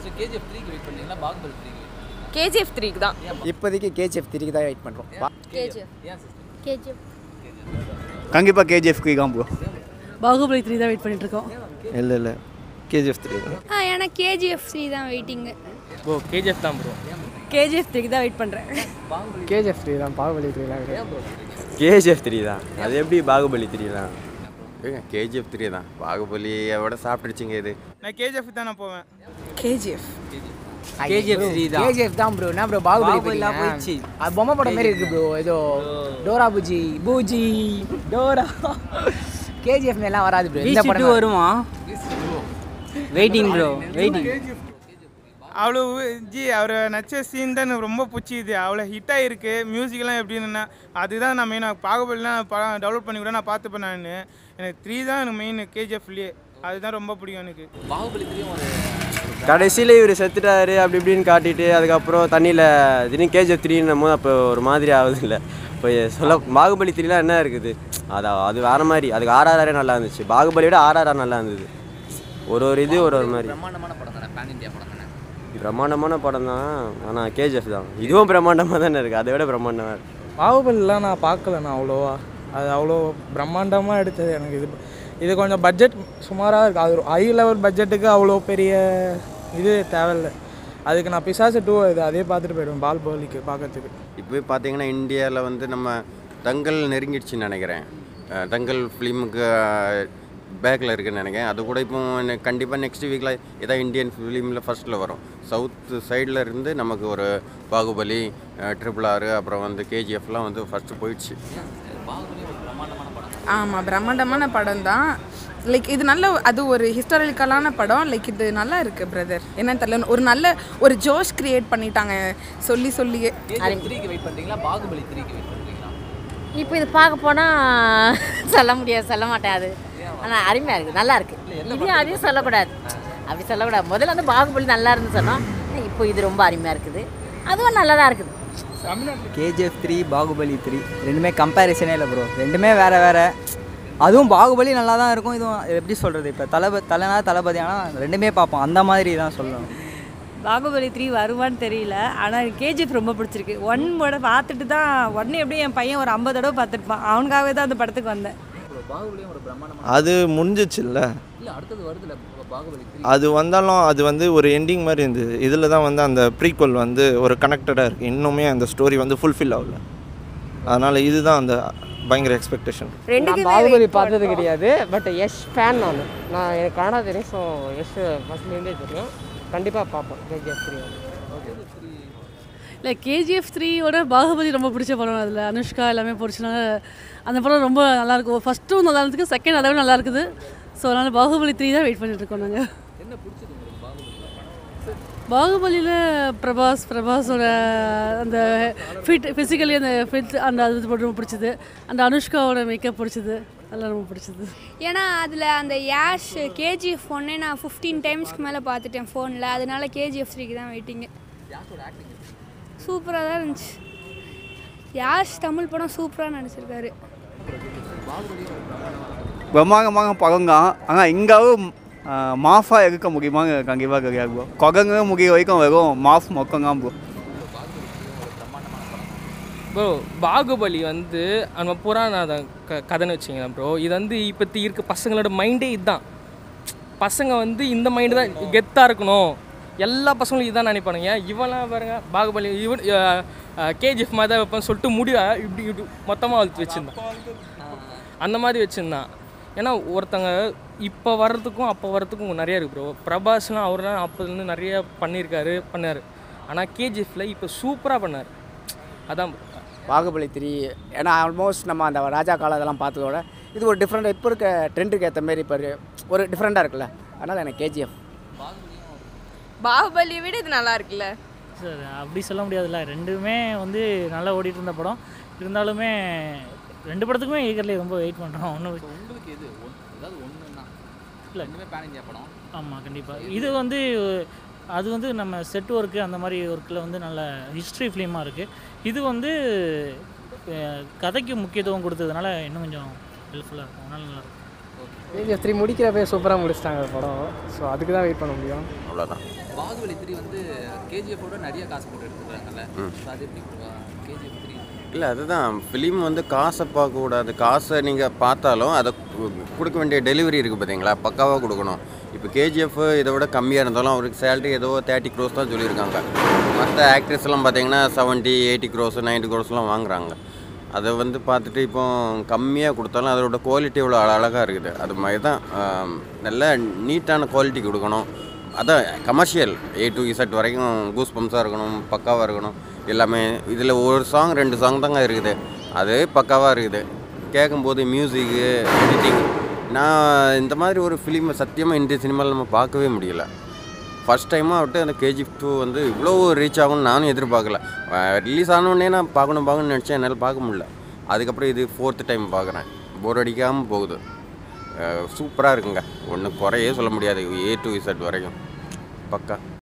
So KGF த்ரீக்கு wait பண்ணீங்களா பாகுபலி த்ரீக்கு வெயிட் பண்ணீங்களா கேஜிஎஃப் த்ரீக்கு தான் இப்போதைக்கு கேஜிஎஃப் த்ரீக்கு தான் வெயிட் பண்ணுறோம் கேஜிஎஃப் ஏன் சிஸ்டர் கேஜிஎஃப் கண்டிப்பாக கேஜிஎஃப்க்கு தான் ப்ரோ பாகுபலி த்ரீ தான் வெயிட் பண்ணிட்டு இருக்கோம் இல்லை இல்லை கேஜிஎஃப் த்ரீ தான் ஆ எனக்கு கேஜிஎஃப் த்ரீ தான் வெயிட்டிங்கு ப்ரோ கேஜிஎஃப் தான் ப்ரோ கேஜிஎஃப் த்ரீக்கு தான் வெயிட் பண்ணுறேன் கேஜிஎஃப் த்ரீ தான் பாகுபலி த்ரீ தான் கேஜிஎஃப் த்ரீ தான் அது எப்படி பாகுபலி த்ரீ தான் கேஜிஎஃப் த்ரீ தான் பாகுபலியை விட சாப்பிட்டுருச்சுங்க இது நான் கேஜிஎஃப் தான் நான் போவேன் கேஜிஎஃப் கேஜிஎஃப் த்ரீ தான் கேஜிஎஃப் தான் ப்ரோ என்ன ப்ரோ பாகுபலி போயிடுச்சு அது பொம்மை படம் மாதிரி இருக்கு ப்ரோ ஏதோ Dora Buji Buji Dora KGF மேலாம் வராது ப்ரோ இந்த படம் வருமா வெயிட்டிங் ப்ரோ வெயிட்டிங் அவ்வளோ ஜி அவர் நச்ச சீன் தான் எனக்கு ரொம்ப பிடிச்சிது அவ்வளோ ஹிட் ஆகிருக்கு மியூசிக்லாம் எப்படின்னா அதுதான் நான் மெயினாக பாகுபலிலாம் படம் டெவலப் பண்ணி கூட நான் பார்த்துப்பேன் நான் எனக்கு த்ரீ தான் எனக்கு மெயின் கேஜிஎஃப்லேயே அதுதான் ரொம்ப பிடிக்கும் எனக்கு பாகுபலி த்ரீயும் ஒரு கடைசியில் இவர் செத்துட்டாரு அப்படி இப்படின்னு காட்டிட்டு அதுக்கப்புறம் தண்ணியில் திடீர்னு கேஜிஎஃப் த்ரீன்னும் போது அப்போ ஒரு மாதிரி ஆகுது இல்லை இப்போ சொல்ல பாகுபலி த்ரீலாம் என்ன இருக்குது அது அது வேறு மாதிரி அதுக்கு ஆர்ஆர்ஆரே நல்லா இருந்துச்சு பாகுபலியை விட ஆர்ஆர்ஆர் நல்லா இருந்தது ஒரு ஒரு இது ஒரு ஒரு மாதிரி பிரம்மாண்டமான படம் தானே பேன் இந்தியா படம் தானே பிரம்மாண்டமான படம் தான் ஆனால் கேஜிஎஃப் தான் இதுவும் பிரம்மாண்டமாக தானே இருக்குது அதை விட பிரம்மாண்டமாக இருக்குது பாகுபலிலாம் நான் பார்க்கல நான் அவ்வளோவா அது அவ்வளோ பிரம்மாண்டமாக எடுத்தது எனக்கு இது இது கொஞ்சம் பட்ஜெட் சுமாராக இருக்குது அது ஹை லெவல் பட்ஜெட்டுக்கு அவ்வளோ பெரிய இது தேவையில்லை அதுக்கு நான் பிசாசு டூ இது அதே பார்த்துட்டு போயிடுவேன் பால்பலிக்கு பார்க்கறதுக்கு இப்போ பார்த்தீங்கன்னா இந்தியாவில் வந்து நம்ம தங்கல் நெருங்கிடுச்சுன்னு நினைக்கிறேன் அஹ் தங்கல் ஃபிலிமுக்கு பேக்கில் இருக்குன்னு நினைக்கிறேன் அது கூட இப்போ கண்டிப்பாக நெக்ஸ்ட் வீக்கில் இதான் இந்தியன் ஃபிலிமில் ஃபஸ்ட்டில் வரும் சவுத் சைடில் இருந்து நமக்கு ஒரு பாகுபலி ட்ரிபிள் ஆறு அப்புறம் வந்து கேஜிஎஃப்லாம் வந்து ஃபஸ்ட்டு போயிடுச்சு ஆமாம் பிரம்மாண்டமான படம் தான் லைக் இது நல்ல அது ஒரு ஹிஸ்டாரிக்கலான படம் லைக் இது நல்லா இருக்குது பிரதர் என்னன்னு தெரியல ஒரு நல்ல ஒரு ஜோஷ் கிரியேட் பண்ணிட்டாங்க சொல்லி சொல்லியே கேஜிஎஃப் த்ரீக்கு வெயிட் பண்ணுறீங்களா பாகுபலி த்ரீக்கு வெயிட் பண்ணுறீங்களா இப்போ இது பார்க்க போனால் சொல்ல முடியாது சொல்ல மாட்டேன் அது ஆனால் அருமையாக இருக்குது நல்லா இருக்குது இதையும் அதையும் சொல்லக்கூடாது அப்படி சொல்லக்கூடாது முதல்ல வந்து பாகுபலி நல்லா இருந்து சொன்னோம் ஆனா இப்போ இது ரொம்ப அருமையாக இருக்குது அதுவும் நல்லா தான் இருக்குது கேஜிஎஃப் த்ரீ பாகுபலி த்ரீ ரெண்டுமே கம்பேரிசனே இல்லை ப்ரோ ரெண்டுமே வேறு வேறு அதுவும் பாகுபலி நல்லா தான் இருக்கும் இதுவும் எப்படி சொல்கிறது இப்போ தளப தலைனா தளபதி ஆனால் ரெண்டுமே பார்ப்போம் அந்த மாதிரி தான் சொல்லணும் பாகுபலி த்ரீ வருவான்னு தெரியல ஆனால் கேஜிஎஃப் ரொம்ப பிடிச்சிருக்கு ஒன் படம் பார்த்துட்டு தான் ஒன்று எப்படி என் பையன் ஒரு ஐம்பது தடவை பார்த்துருப்பான் அவனுக்காகவே தான் அந்த படத்துக்கு வந்தேன் பாகுபலியும் ஒரு பிரம்மாண்டமான அது முடிஞ்சிச்சுல்ல இல்லை அடுத்தது வருதுல பாகுபலி த்ரீ அது வந்தாலும் அது வந்து ஒரு எண்டிங் மாதிரி இருந்தது இதில் தான் வந்து அந்த ப்ரீக்வல் வந்து ஒரு கனெக்டடாக இருக்குது இன்னுமே அந்த ஸ்டோரி வந்து ஃபுல்ஃபில் ஆகல அதனால் இதுதான் அந்த பயங்கர எக்ஸ்பெக்டேஷன் ரெண்டுக்குமே பாகுபலி பார்த்தது கிடையாது பட் யஷ் ஃபேன் நான் நான் எனக்கு கனடா தெரியும் ஸோ யஷ் ஃபஸ்ட்லேருந்தே தெரியும் கண்டிப்பாக பார்ப்போம் கேஜிஎஃப் த்ரீ இல்லை கேஜிஎஃப் த்ரீயோட பாகுபலி ரொம்ப பிடிச்ச படம் அதில் அனுஷ்கா எல்லாமே பிடிச்சனால அந்த படம் ரொம்ப நல்லா இருக்கும் ஃபஸ்ட்டும் நல்லா இருந்துருக்கு செகண்ட் அதை விட நல்லா இருக்குது ஸோ அதனால் பாகுபலி த்ரீ தான் வெயிட் பண்ணிட்டு இருக்கோம் நாங்கள் என்ன பிடிச்சது உங்களுக்கு பாகுபலி பாகுபலியில் பிரபாஸ் பிரபாஸோட அந்த ஃபிட் ஃபிசிக்கலி அந்த ஃபிட் அந்த அது மட்டும் ரொம்ப பிடிச்சது அந்த அனுஷ்காவோட மேக்கப் பிடிச்சது அதெல்லாம் ரொம்ப பிடிச்சது ஏன்னா அதில் அந்த யாஷ் கேஜிஎஃப் ஒன்னே நான் ஃபிஃப்டீன் டைம்ஸ்க்கு மேலே பார்த்துட்டேன் ஃபோனில் அதனால கேஜிஎஃப் த்ரீக்கு தான் வெயிட்டிங்கு சூப்பராக தான் இருந்துச்சு யாஷ் தமிழ் படம் சூப்பராக நடிச்சிருக்காரு பிரம்மாண்டமாக பகங்க ஆனால் இங்காவும் மாஃபாக இருக்க முடியுமாங்க கண்டிப்பாக கிடையாது ப்ரோ கொகங்க முடிய வரைக்கும் வெறும் மாஃப் மொக்கங்க ப்ரோ ப்ரோ பாகுபலி வந்து நம்ம புராண க கதைன்னு வச்சுங்களேன் ப்ரோ இது வந்து இப்போத்தி இருக்க பசங்களோட மைண்டே இதுதான் பசங்க வந்து இந்த மைண்டு தான் கெத்தாக இருக்கணும் எல்லா பசங்களும் இதான் நினைப்பானுங்க இவெல்லாம் பாருங்க பாகுபலி இவன் கேஜிஎஃப் மாதிரி தான் வைப்பேன் சொல்லிட்டு முடிய இப்படி இப்படி மொத்தமாக வளர்த்து வச்சுருந்தான் அந்த மாதிரி வச்சுருந்தான் ஏன்னா ஒருத்தங்க இப்போ வர்றதுக்கும் அப்போ வர்றதுக்கும் நிறைய இருக்குது ப்ரோ பிரபாஸ்லாம் அவர்லாம் அப்போதுலேருந்து நிறைய பண்ணியிருக்காரு பண்ணார் ஆனால் கேஜிஎஃப்ல இப்போ சூப்பராக பண்ணார் அதான் bro. பாகுபலி த்ரீ ஏன்னா ஆல்மோஸ்ட் நம்ம அந்த ராஜா காலம் அதெல்லாம் பார்த்ததோட இது ஒரு டிஃப்ரெண்ட் இப்போ இருக்க ட்ரெண்டுக்கு ஏற்ற மாதிரி இப்போ இரு- ஒரு டிஃப்ரெண்ட்டாக இருக்குல்ல அதனால் எனக்கு கேஜிஎஃப் பாகுபலியை விட இது நல்லா இருக்குல்ல சார் அப்படி சொல்ல முடியாதுல்ல ரெண்டுமே வந்து நல்லா ஓடிட்டு இருந்த படம் இருந்தாலுமே ரெண்டு படத்துக்குமே ஈகர்லி ரொம்ப வெயிட் பண்ணுறோம் ஒன்றும் உங்களுக்கு எது ஒன் அதாவது ஒன்றுன்னா இல்ல. ரெண்டுமே பேன் இந்தியா படம் ஆமாம் கண்டிப்பாக இது வந்து அது வந்து நம்ம செட் ஒர்க்கு அந்த மாதிரி ஒர்க்கில் வந்து நல்ல ஹிஸ்ட்ரி ஃபிலிமாக இருக்குது இது வந்து அஹ், கதைக்கு முக்கியத்துவம் கொடுத்ததுனால இன்னும் கொஞ்சம் ஹெல்ப்ஃபுல்லாக இருக்கும் அதனால நல்லா இருக்கும் கேஜிஎஃப் த்ரீ முடிக்கிறப்பே சூப்பராக முடிச்சிட்டாங்க படம் ஸோ அதுக்கு தான் வெயிட் பண்ண முடியும் அவ்வளோதான் பாகுபலி த்ரீ வந்து கேஜிஎஃபோட நிறைய காசு போட்டு எடுத்துக்கிறாங்கல்ல ம். So அது எப்படி கேஜிஎஃப் த்ரீ இல்லை அதுதான் ஃபிலிம் வந்து காசை பார்க்கக்கூடாது காசை நீங்கள் பார்த்தாலும் அதை கு- கொடுக்க வேண்டிய டெலிவரி இருக்குது பார்த்தீங்களா பக்காவாக கொடுக்கணும் இப்போ கேஜிஎஃப் இதை விட கம்மியாக இருந்தாலும் அவருக்கு சேலரி ஏதோ தேர்ட்டி க்ரோஸ் தான் சொல்லியிருக்காங்க மற்ற ஆக்ட்ரஸ்லாம் பார்த்தீங்கன்னா செவன்ட்டி எயிட்டி க்ரோஸ் நைன்ட்டி க்ரோஸ்லாம் வாங்குறாங்க அதை வந்து பார்த்துட்டு இப்போ கம்மியாக கொடுத்தாலும் அதோட குவாலிட்டி இவ்வளோ அழகாக இருக்குது அது மாதிரி தான் ஆம், நல்ல நீட்டான குவாலிட்டி கொடுக்கணும் அதான் கமர்ஷியல் ஏ டு இசட் வரைக்கும் கூஸ் பம்ஸாக இருக்கணும் பக்காவாக இருக்கணும் எல்லாமே இதில் ஒரு சாங் ரெண்டு சாங் தாங்க இருக்குது அது பக்காவாக இருக்குது கேட்கும்போது மியூசிக்கு எடிட்டிங் நான் இந்த மாதிரி ஒரு ஃபிலிமை சத்தியமாக இந்திய சினிமாவில் நம்ம பார்க்கவே முடியல ஃபஸ்ட் டைமாக விட்டு அந்த கேஜிஎஃப் டூ வந்து இவ்வளோ ரீச் ஆகும்னு நானும் எதிர்பார்க்கல ரிலீஸ் ஆனோடனே நான் பார்க்கணும் பார்க்கணும்னு நினச்சேன் என்னால் பார்க்க முடியல அதுக்கப்புறம் இது ஃபோர்த்து டைம் பார்க்குறேன் போர் அடிக்காமல் போகுது சூப்பராக இருக்குங்க ஒன்றும் குறையே சொல்ல முடியாது ஏ டு இசட் வரைக்கும் பக்கா